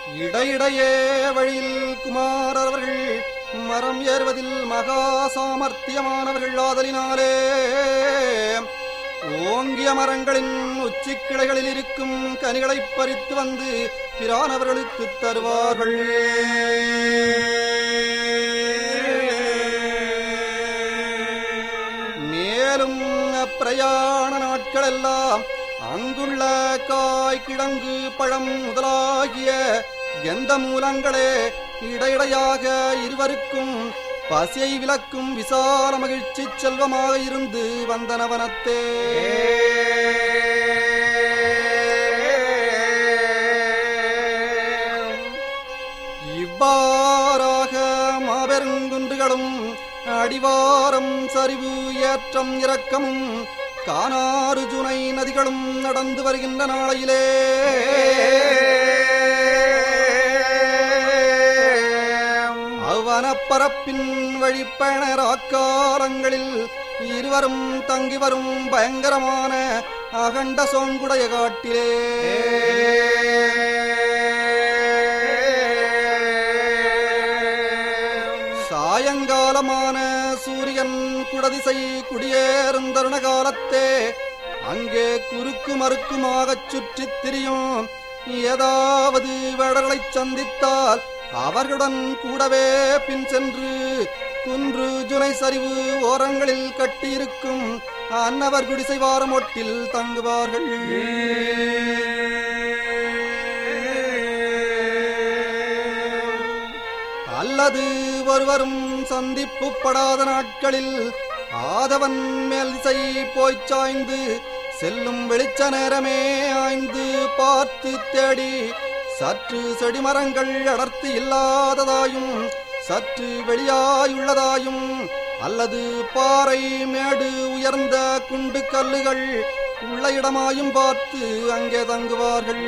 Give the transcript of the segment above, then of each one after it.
இடையிடையே வழியில் குமாரர் அவர்கள் மரம் ஏறுவதில் மகா சாமர்த்தியமானவர்கள் ஆதலினாலே ஓங்கிய மரங்களின் உச்சிக் கிளைகளில் இருக்கும் கனிகளைப் பறித்து வந்து பிரானவர்களுக்கு தருவார்கள் மேலும் அப்பிரயாண நாட்களெல்லாம் அங்குள்ள காய் கிழங்கு பழம் முதலாகிய எந்த மூலங்களே இடையிடையாக இருவருக்கும் பசியை விலக்கும் விசால மகிழ்ச்சி செல்வமாக இருந்து வந்தனவனத்தே இவ்வாறாக மாபெருங்குன்றுகளும் அடிவாரம் சரிவு ஏற்றம் இறக்கமும் கானாறு ஜுனை நதிகளும் நடந்து வருகின்ற நாளையிலே அவனப்பரப்பின் வழிப்பயணராக்காலங்களில் இருவரும் தங்கி வரும் பயங்கரமான அகண்ட சோங்குடைய காட்டிலே சாயங்காலமான சூரியன் குடதிசை குடியேறும் தருண காலத்தே அங்கே குறுக்கு மறுக்குமாகச் சுற்றித் திரியும் ஏதாவது வேடர்களைச் சந்தித்தால் அவர்களுடன் கூடவே பின் சென்று குன்று ஜுனை சரிவு ஓரங்களில் கட்டியிருக்கும் அன்னவர் குடிசை வாரம் ஒட்டில் தங்குவார்கள் அல்லது ஒருவரும் சந்திப்பு படாத நாட்களில் ஆதவன் மேல் திசை போய்ச் சாய்ந்து செல்லும் வெளிச்ச நேரமே ஆய்ந்து பார்த்து தேடி சற்று செடிமரங்கள் அடர்த்தி இல்லாததாயும் சற்று வெளியாயுள்ளதாயும் அல்லது பாறை மேடு உயர்ந்த குண்டு கல்லுகள் உள்ள இடமாயும் பார்த்து அங்கே தங்குவார்கள்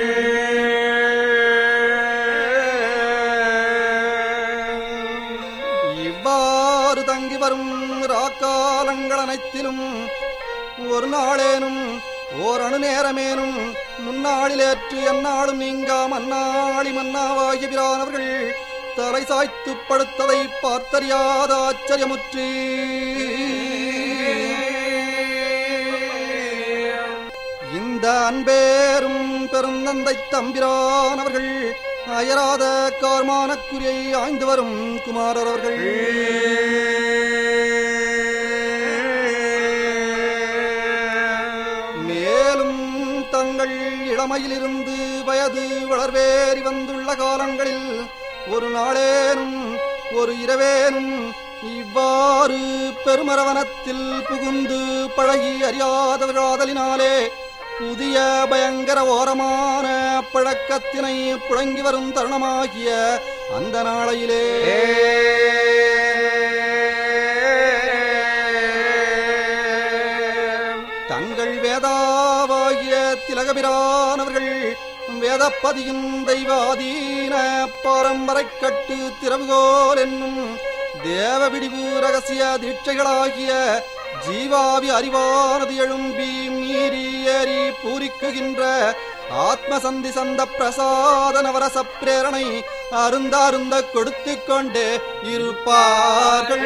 இவ்வாறு தங்கி வரும் ராக்காலங்கள் அனைத்திலும் ஒரு நாளேனும் ஓர் அணு நேரமேனும் முன்னாளிலேற்று எந்நாளும் நீங்கா மன்னாளி மன்னாவாகிய பிரானவர்கள் தலை சாய்த்து படுத்ததை பார்த்தறியாத ஆச்சரியமுற்றி இந்த அன்பேரும் பெருந்தந்தை தம்பிரானவர்கள் அயராத கார்மானக்குரியை ஆய்ந்து வரும் குமாரர் அவர்கள் மேலும் தங்கள் இளமையிலிருந்து வயது வளர்வேறி வந்துள்ள காலங்களில் ஒரு நாளேனும் ஒரு இரவேனும் இவ்வாறு பெருமரவனத்தில் புகுந்து பழகி அறியாதவர்களாதலினாலே புதிய பயங்கர ஓரமான பழக்கத்தினை புழங்கி வரும் தருணமாகிய அந்த நாளையிலே தங்கள் வேதாவாகிய திலகபிரானவர்கள் வேதப்பதியின் தெய்வாதீன பாரம்பரைக் கட்டு திறவுகோல் என்னும் தேவவிடிவு ரகசிய தீட்சைகளாகிய ஜீவாவி அறிவானது எழும்பி மீறி ஏறி பூரிக்குகின்ற ஆத்மசந்தி சந்த பிரசாத நவரச பிரேரணை அருந்த அருந்த கொடுத்து கொண்டே இருப்பார்கள்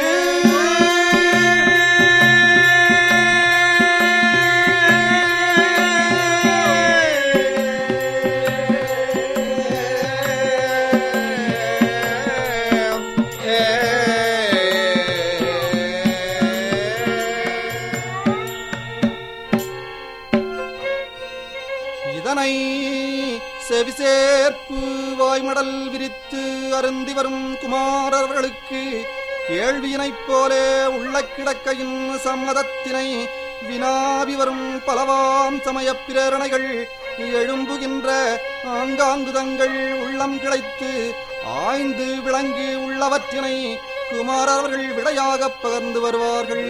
இதனை செவிசேர்ப்பு வாய்மடல் விரித்து அருந்தி வரும் குமாரர்களுக்கு கேள்வியினைப் போலே உள்ள கிடக்கையின் சம்மதத்தினை வினாவி வரும் பலவாம் சமயப் பிரேரணைகள் எழும்புகின்ற ஆங்காங்குதங்கள் உள்ளம் கிளைத்து ஆய்ந்து விளங்கி உள்ளவற்றினை குமாரர்கள் விடையாகப் பகர்ந்து வருவார்கள்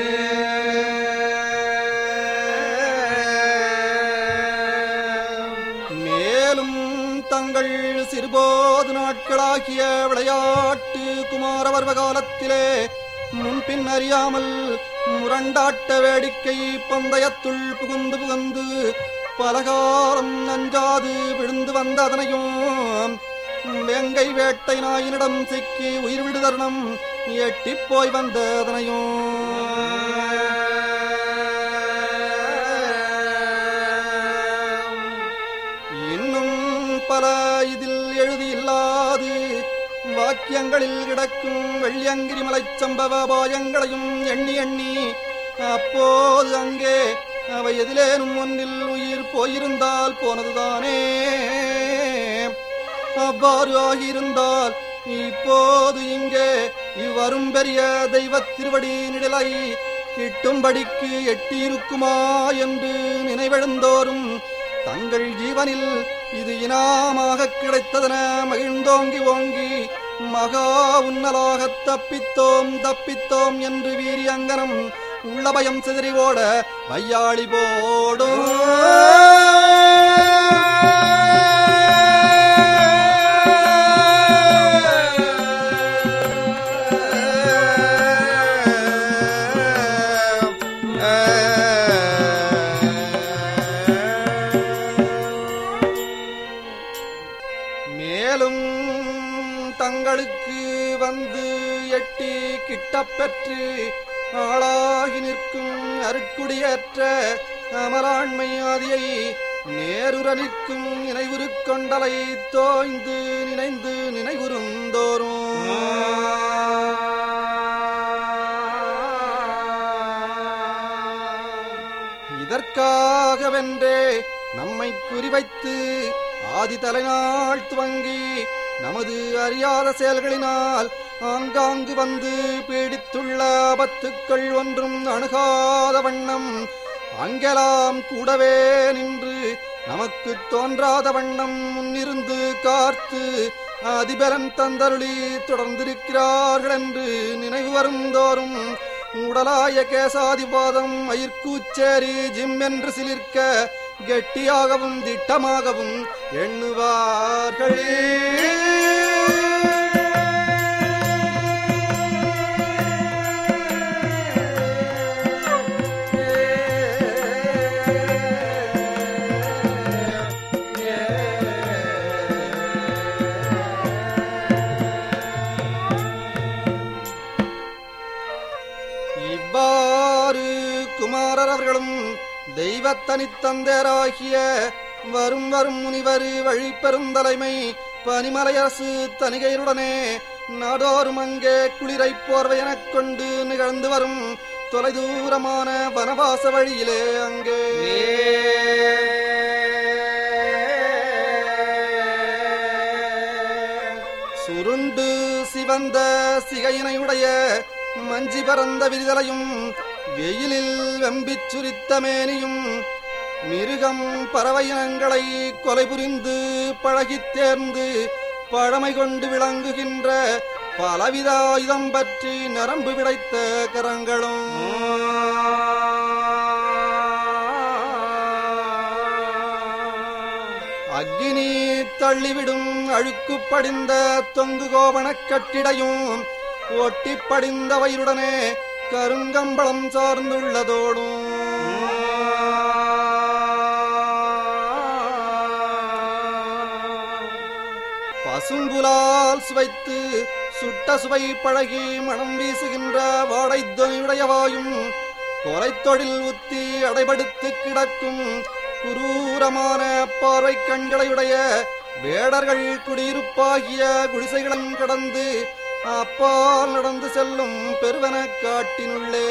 மேலும் தங்கள் சிறுபோது நாட்களாகிய விளையாட்டு குமாரவர்வ காலத்திலே முன்பின் அறியாமல் முரண்டாட்ட வேடிக்கை பந்தயத்துள் புகுந்து புகுந்து பலகாலம் நஞ்சாது விழுந்து வந்த அதனையும் வெங்கை வேட்டை நாயினிடம் சிக்கி உயிர் விடுதருணம் எட்டிப் போய் வந்ததனையும் இன்னும் பல இதில் எழுதியில்லாது வாக்கியங்களில் கிடக்கும் வெள்ளியங்கிரி மலைச் சம்பவ பாயங்களையும் எண்ணி எண்ணி அப்போது அங்கே அவை எதிலேனும் ஒன்றில் உயிர் போயிருந்தால் போனதுதானே அவ்வாறு ஆகியிருந்தால் இப்போது இங்கே இவ்வரும் பெரிய தெய்வத் திருவடி நிழலை கிட்டும்படிக்கு எட்டியிருக்குமா என்று நினைவெழுந்தோறும் தங்கள் ஜீவனில் இது இனாமாக கிடைத்ததென மகிழ்ந்தோங்கி ஓங்கி மகா உன்னலாகத் தப்பித்தோம் தப்பித்தோம் என்று வீரியங்கனம் உள்ள பயம் சிதறி ஓட வையாளி போடும் மேலும் தங்களுக்கு வந்து எட்டி கிட்டப் பெற்று ஆளாகி நிற்கும் அருட்குடியேற்ற அமராண்மை ஆதியை நேருற நிற்கும் நினைவுருக்கொண்டலை தோய்ந்து நினைந்து நினைவுறுந்தோறும் இதற்காகவென்றே நம்மை குறிவைத்து ஆதி தலைநாள் துவங்கி நமது அறியாத செயல்களினால் ஆங்காங்கு வந்து பீடித்துள்ள ஆபத்துக்கள் ஒன்றும் அணுகாத வண்ணம் அங்கெல்லாம் கூடவே நின்று நமக்கு தோன்றாத வண்ணம் முன்னிருந்து காத்து அதிபரன் தந்தருளி தொடர்ந்திருக்கிறார்கள் என்று நினைவு வருந்தோறும் உடலாய கேசாதிபாதம் மயிர்கூச்சேரி ஜிம் என்று சிலிர்க்க கெட்டியாகவும் திட்டமாகவும் எண்ணுவார்களே இவ்வாறு குமாரர் அவர்களும் தெய்வத்தனித்தந்தராகிய வரும் வரும் முனிவர் வழி பெருந்தலைமை பனிமலையரசு தனிகையுடனே நாடோறும் அங்கே குளிரை போர்வை எனக் கொண்டு நிகழ்ந்து வரும் தொலைதூரமான வனவாச வழியிலே அங்கே சுருண்டு சிவந்த சிகையினையுடைய மஞ்சி பறந்த விரிதலையும் வெயிலில் வெம்பிச் சுரித்த மேனியும் மிருகம் பறவை இனங்களை கொலை புரிந்து பழகித் தேர்ந்து பழமை கொண்டு விளங்குகின்ற பலவித ஆயுதம் பற்றி நரம்பு விடைத்த கரங்களும் அக்கினி தள்ளிவிடும் அழுக்கு படிந்த தொங்கு கோவணக் கட்டிடையும் ஒட்டி படிந்த வயிறுடனே கருங்கம்பளம் சார்ந்துள்ளதோடும் பசும்புலால் சுவைத்து சுட்ட சுவை பழகி மனம் வீசுகின்ற வாடை துணியுடையவாயும் கொலைத்தொழில் உத்தி அடைபடுத்து கிடக்கும் குரூரமான பார்வை கண்களையுடைய வேடர்கள் குடியிருப்பாகிய குடிசைகளும் கடந்து அப்பால் நடந்து செல்லும் பெருவன காட்டினுள்ளே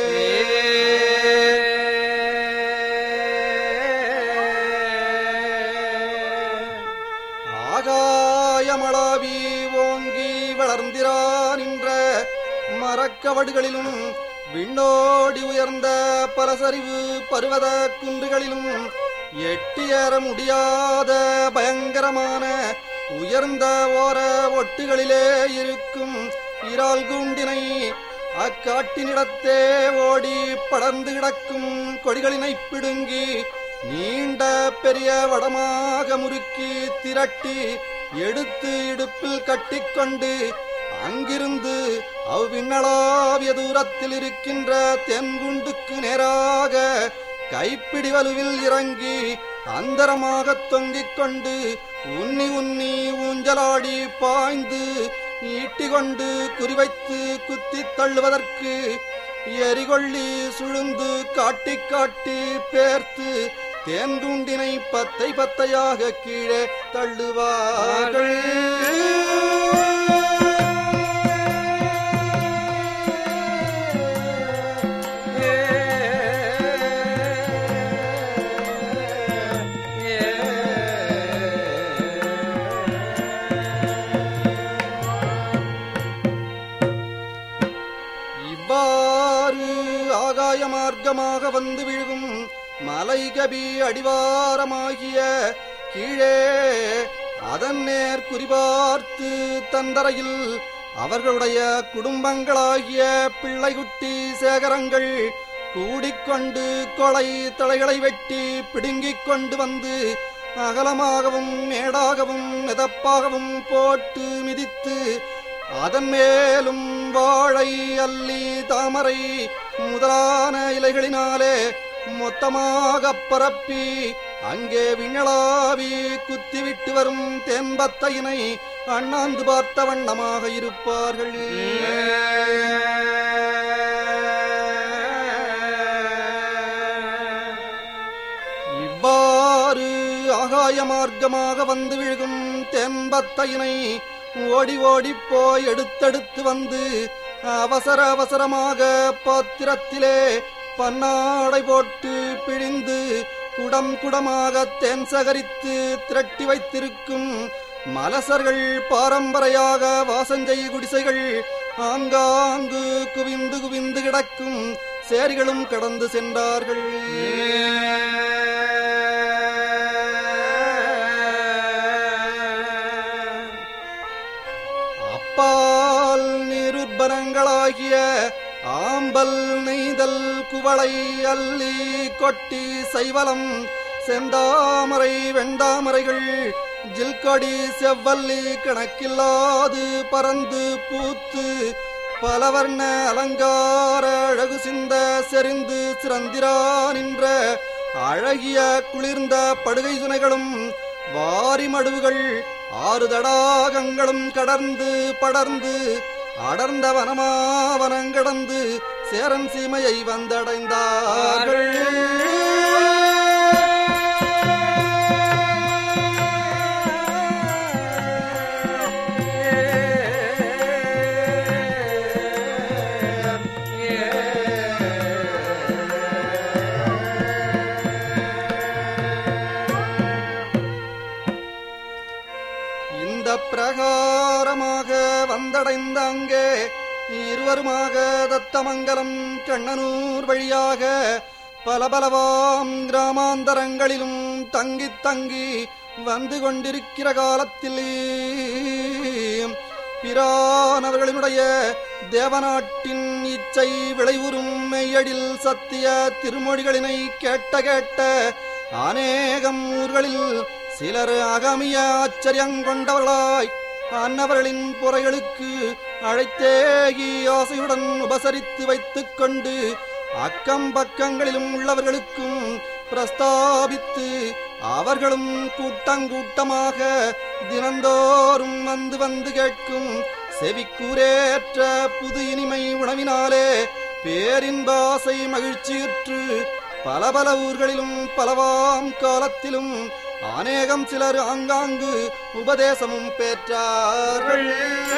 ஆகாயமளாவி ஓங்கி வளர்ந்திரா நின்ற மரக்கவடுகளிலும் விண்ணோடி உயர்ந்த பலசரிவு பருவத குன்றுகளிலும் எட்டியேற முடியாத பயங்கரமான உயர்ந்த ஓர ஒட்டுகளிலே இருக்கும் இறால் கூண்டினை அக்காட்டினிடத்தே ஓடி படர்ந்து கிடக்கும் கொடிகளினை பிடுங்கி நீண்ட பெரிய வடமாக முறுக்கி திரட்டி எடுத்து இடுப்பில் கட்டிக்கொண்டு அங்கிருந்து அவ்விண்ணளாவிய தூரத்தில் இருக்கின்ற தென்குண்டுக்கு நேராக கைப்பிடி வலுவில் இறங்கி அந்தரமாகத் தொங்கிக் கொண்டு உன்னி உன்னி ஊஞ்சலாடி பாய்ந்து ஈட்டிகொண்டு குறிவைத்து குத்தித் தள்ளுவதற்கு எரிகொள்ளி சுழுந்து காட்டி காட்டி பேர்த்து தேன்குண்டினை பத்தை பத்தையாக கீழே தள்ளுவார்கள் இவ்வாறு ஆகாய மார்க்கமாக வந்து விழுகும் மலைகபி அடிவாரமாகிய கீழே அதன் நேர் குறிபார்த்து தந்தரையில் அவர்களுடைய குடும்பங்களாகிய பிள்ளைகுட்டி சேகரங்கள் கூடிக்கொண்டு கொலை தலைகளை வெட்டி பிடுங்கிக் கொண்டு வந்து அகலமாகவும் மேடாகவும் மிதப்பாகவும் போட்டு மிதித்து அதன் மேலும் வாழை அல்லி தாமரை முதலான இலைகளினாலே மொத்தமாக பரப்பி அங்கே விண்ணளாவி குத்திவிட்டு வரும் தென்பத்தையினை அண்ணாந்து பார்த்த வண்ணமாக இருப்பார்கள் இவ்வாறு ஆகாய மார்க்கமாக வந்து விழுகும் தென்பத்தையினை ஓடி ஓடி போய் எடுத்தெடுத்து வந்து அவசர அவசரமாக பாத்திரத்திலே பன்னாடை போட்டு பிழிந்து குடம் குடமாக தேன் சகரித்து திரட்டி வைத்திருக்கும் மலசர்கள் பாரம்பரையாக வாசஞ்சை குடிசைகள் ஆங்காங்கு குவிந்து குவிந்து கிடக்கும் சேரிகளும் கடந்து சென்றார்கள் அப்பால் நீருற்பனங்களாகிய ஆம்பல் நெய்தல் குவளை அல்லி கொட்டி சைவலம் செந்தாமரை வெண்டாமரைகள் ஜில்கொடி செவ்வல்லி கணக்கில்லாது பறந்து பூத்து பலவர்ண அலங்கார அழகு சிந்த செறிந்து சிறந்திரா நின்ற அழகிய குளிர்ந்த படுகை சுனைகளும் வாரி மடுவுகள் ஆறு தடாகங்களும் கடர்ந்து படர்ந்து அடர்ந்த வனமாவனங்கடந்து சேரன் சீமையை வந்தடைந்தார்கள் இந்த பிரகாரமாக வந்தடைந்த அங்கே இருவருமாக தத்தமங்கலம் கண்ணனூர் வழியாக பலபலவாம் கிராமாந்தரங்களிலும் தங்கித் தங்கி வந்து கொண்டிருக்கிற காலத்தில் பிரானவர்களினுடைய தேவநாட்டின் இச்சை விளைவுறும் மெய்யடில் சத்திய திருமொழிகளினை கேட்ட கேட்ட அநேகம் ஊர்களில் சிலர் அகமிய ஆச்சரியங்கொண்டவர்களாய் அன்னவர்களின் புறைகளுக்கு அழைத்தேகி ஆசையுடன் உபசரித்து வைத்துக் கொண்டு அக்கம் பக்கங்களிலும் உள்ளவர்களுக்கும் பிரஸ்தாபித்து அவர்களும் கூட்டங்கூட்டமாக தினந்தோறும் வந்து வந்து கேட்கும் செவிக்கூரேற்ற புது இனிமை உணவினாலே பேரின்பாசை மகிழ்ச்சியுற்று பல பல ஊர்களிலும் பலவாம் காலத்திலும் அநேகம் சிலர் ஆங்காங்கு உபதேசமும் பெற்றார்கள்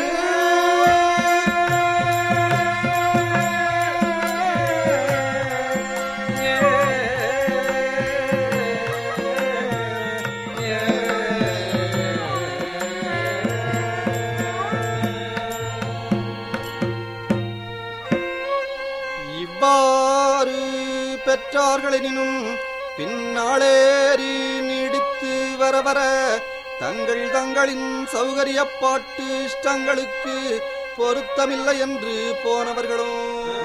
இவ்வாறு பெற்றார்களெனினும் பின்னாளேறி நீடித்து வர வர தங்கள் தங்களின் சௌகரியப்பாட்டு இஷ்டங்களுக்கு பொருத்தமில்லை என்று போனவர்களும்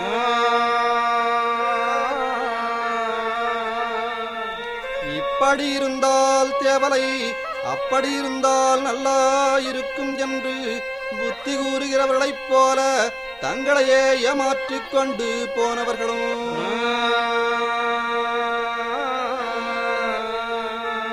இப்படி இருந்தால் தேவலை அப்படி இருந்தால் நல்லா இருக்கும் என்று புத்தி கூறுகிறவர்களைப் போல தங்களையே ஏமாற்றிக் கொண்டு போனவர்களும்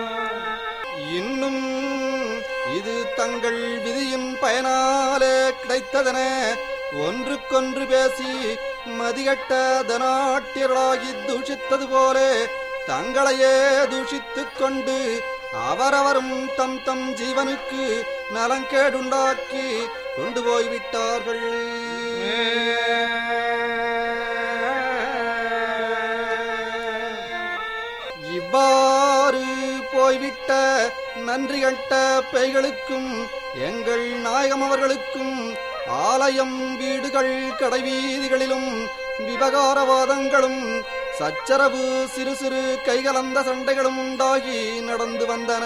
இது தங்கள் விதியின் பயனாலே கிடைத்ததென ஒன்றுக்கொன்று பேசி மதிகட்ட தனாட்டியர்களாகி தூஷித்தது போலே தங்களையே தூஷித்துக் கொண்டு அவரவரும் தம் தம் ஜீவனுக்கு நலங்கேடுண்டாக்கி கொண்டு போய்விட்டார்கள் இவ்வாறு போய்விட்ட நன்றி கட்ட பேய்களுக்கும் எங்கள் நாயகம் அவர்களுக்கும் ஆலயம் வீடுகள் கடைவீதிகளிலும் விவகாரவாதங்களும் சச்சரவு சிறு சிறு கைகலந்த சண்டைகளும் உண்டாகி நடந்து வந்தன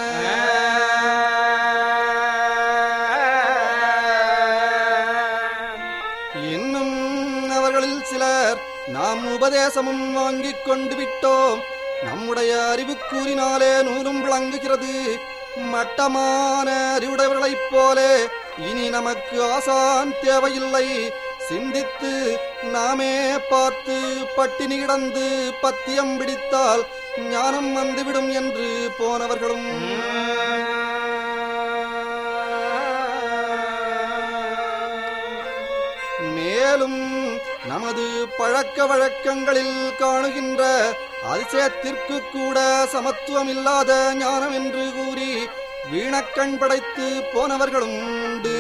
இன்னும் அவர்களில் சிலர் நாம் உபதேசமும் வாங்கிக் கொண்டு விட்டோம் நம்முடைய அறிவுக்கூறினாலே நூலும் விளங்குகிறது மட்டமான அறிவுடையவர்களைப் போலே இனி நமக்கு ஆசான் தேவையில்லை சிந்தித்து நாமே பார்த்து பட்டினி கிடந்து பத்தியம் பிடித்தால் ஞானம் வந்துவிடும் என்று போனவர்களும் மேலும் நமது பழக்க வழக்கங்களில் காணுகின்ற அதிசயத்திற்கு கூட சமத்துவம் இல்லாத ஞானம் என்று கூறி வீணக்கண் படைத்து போனவர்களும் உண்டு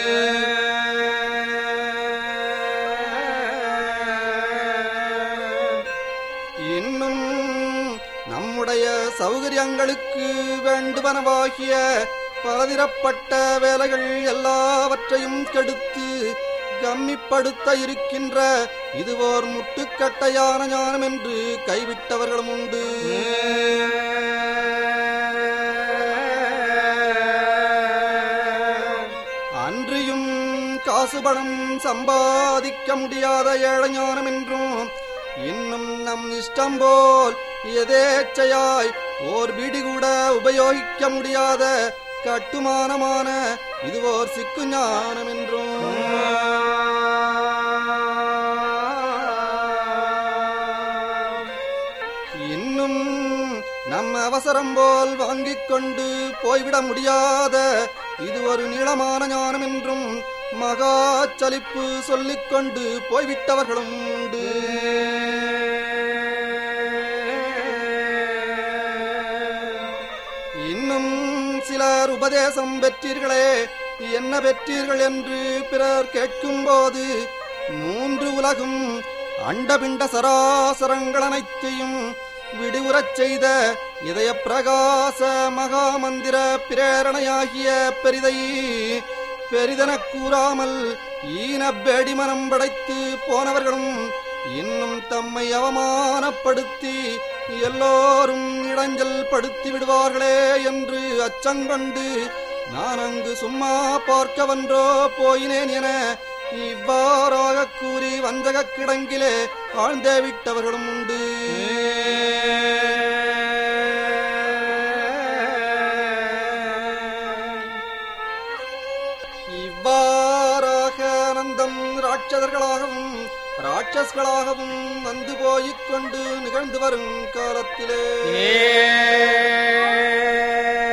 இன்னும் நம்முடைய சௌகரியங்களுக்கு வேண்டுவனவாகிய பலதிரப்பட்ட வேலைகள் எல்லாவற்றையும் கெடுத்து கம்மிப்படுத்த இருக்கின்ற இதுவோர் முட்டுக்கட்டையான ஞானம் என்று கைவிட்டவர்களும் உண்டு அன்றியும் காசு பணம் சம்பாதிக்க முடியாத ஏழை ஞானம் என்றும் இன்னும் நம் இஷ்டம் போல் எதேச்சையாய் ஓர் வீடு கூட உபயோகிக்க முடியாத கட்டுமானமான இதுவோர் சிக்கு ஞானம் என்றும் இன்னும் நம் அவசரம் போல் வாங்கிக் கொண்டு போய்விட முடியாத இது ஒரு நீளமான ஞானம் என்றும் மகா சலிப்பு சொல்லிக் கொண்டு போய்விட்டவர்களும் உண்டு இன்னும் சிலர் உபதேசம் பெற்றீர்களே என்ன பெற்றீர்கள் என்று பிறர் கேட்கும்போது மூன்று உலகும் அண்டபிண்ட சராசரங்கள் அனைத்தையும் விடுவுறச் செய்த இதய பிரகாச மகாமந்திர பிரேரணையாகிய பெரிதை பெரிதெனக் கூறாமல் ஈன பேடிமனம் படைத்து போனவர்களும் இன்னும் தம்மை அவமானப்படுத்தி எல்லோரும் இடைஞ்சல் படுத்தி விடுவார்களே என்று அச்சங்கொண்டு நான் அங்கு சும்மா பார்க்க வன்றோ போயினேன் என இவ்வாறாக கூறி வஞ்சகக் கிடங்கிலே ஆழ்ந்தே விட்டவர்களும் உண்டு இவ்வாறாக அனந்தம் ராட்சதர்களாகவும் ராட்சஸ்களாகவும் வந்து போய்க் கொண்டு நிகழ்ந்து வரும் காலத்திலே